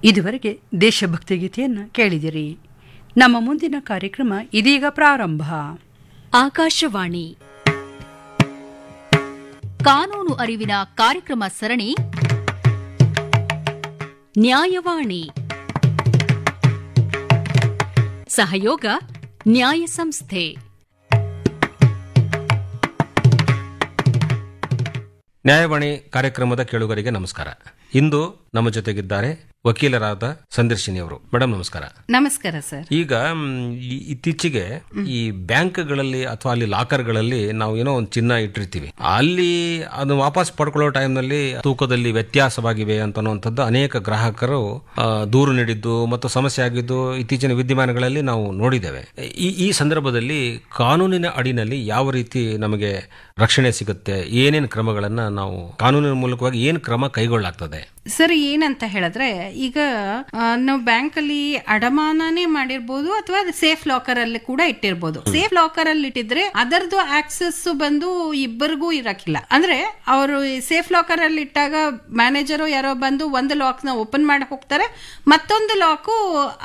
ಇದುವರೆಗೆ ದೇಶಭಕ್ತಿ ಗೀತೆಯನ್ನು ಕೇಳಿದಿರಿ ನಮ್ಮ ಮುಂದಿನ ಕಾರ್ಯಕ್ರಮ ಇದೀಗ ಪ್ರಾರಂಭ ಆಕಾಶವಾಣಿ ಕಾನೂನು ಅರಿವಿನ ಕಾರ್ಯಕ್ರಮ ಸರಣಿ ನ್ಯಾಯವಾಣಿ ಸಹಯೋಗ ನ್ಯಾಯ ಸಂಸ್ಥೆ ನ್ಯಾಯವಾಣಿ ಕಾರ್ಯಕ್ರಮದ ಕೇಳುಗರಿಗೆ ನಮಸ್ಕಾರ ಇಂದು ನಮ್ಮ ಜೊತೆಗಿದ್ದಾರೆ ವಕೀಲರಾದ ಸಂದರ್ಶಿನಿ ಅವರು ಮೇಡಮ್ ನಮಸ್ಕಾರ ನಮಸ್ಕಾರ ಸರ್ ಈಗ ಮ್, ಈ- ಇತ್ತೀಚೆಗೆ ಈ ಬ್ಯಾಂಕ್ಗಳಲ್ಲಿ ಅಥವಾ ಅಲ್ಲಿ ಲಾಕರ್ಗಳಲ್ಲಿ ನಾವು ಏನೋ ಒಂದು ಚಿನ್ನ ಇಟ್ಟಿರ್ತೀವಿ ಅಲ್ಲಿ ಅದು ವಾಪಸ್ ಪಡ್ಕೊಳ್ಳೋ ಟೈಮ್ನಲ್ಲಿ ತೂಕದಲ್ಲಿ ವ್ಯತ್ಯಾಸವಾಗಿವೆ ಅಂತ ಅನ್ನುವಂಥದ್ದು ಅನೇಕ ಗ್ರಾಹಕರು ಆ, ದೂರು ನೀಡಿದ್ದು ಮತ್ತು ಸಮಸ್ಯೆ ಆಗಿದ್ದು ಇತ್ತೀಚಿನ ವಿದ್ಯಮಾನಗಳಲ್ಲಿ ನಾವು ನೋಡಿದ್ದೇವೆ ಈ ಈ ಸಂದರ್ಭದಲ್ಲಿ ಕಾನೂನಿನ ಅಡಿನಲ್ಲಿ ಯಾವ ರೀತಿ ನಮಗೆ ರಕ್ಷಣೆ ಸಿಗುತ್ತೆ ಏನೇನು ಕ್ರಮಗಳನ್ನ ನಾವು ಕಾನೂನಿನ ಮೂಲಕವಾಗಿ ಏನು ಕ್ರಮ ಕೈಗೊಳ್ಳಲಾಗ್ತದೆ ಸರ್ ಏನಂತ ಹೇಳಿದ್ರೆ ಈಗ ಆ, ನಾವು ಬ್ಯಾಂಕ್ ಅಲ್ಲಿ ಅಡಮಾನನೇ ಮಾಡಿರ್ಬೋದು ಅಥವಾ ಸೇಫ್ ಲಾಕರ್ ಅಲ್ಲಿ ಕೂಡ ಇಟ್ಟಿರ್ಬೋದು ಸೇಫ್ ಲಾಕರ್ ಅಲ್ಲಿ ಇಟ್ಟಿದ್ರೆ ಅದರದ್ದು ಆಕ್ಸೆಸ್ ಬಂದು ಇಬ್ಬರಿಗೂ ಇರಕ್ಕಿಲ್ಲ ಅಂದ್ರೆ ಅವರು ಸೇಫ್ ಲಾಕರ್ ಅಲ್ಲಿ ಇಟ್ಟಾಗ ಮ್ಯಾನೇಜರು ಯಾರೋ ಬಂದು ಒಂದು ಲಾಕ್ ನ ಓಪನ್ ಮಾಡಿ ಹೋಗ್ತಾರೆ ಮತ್ತೊಂದು ಲಾಕು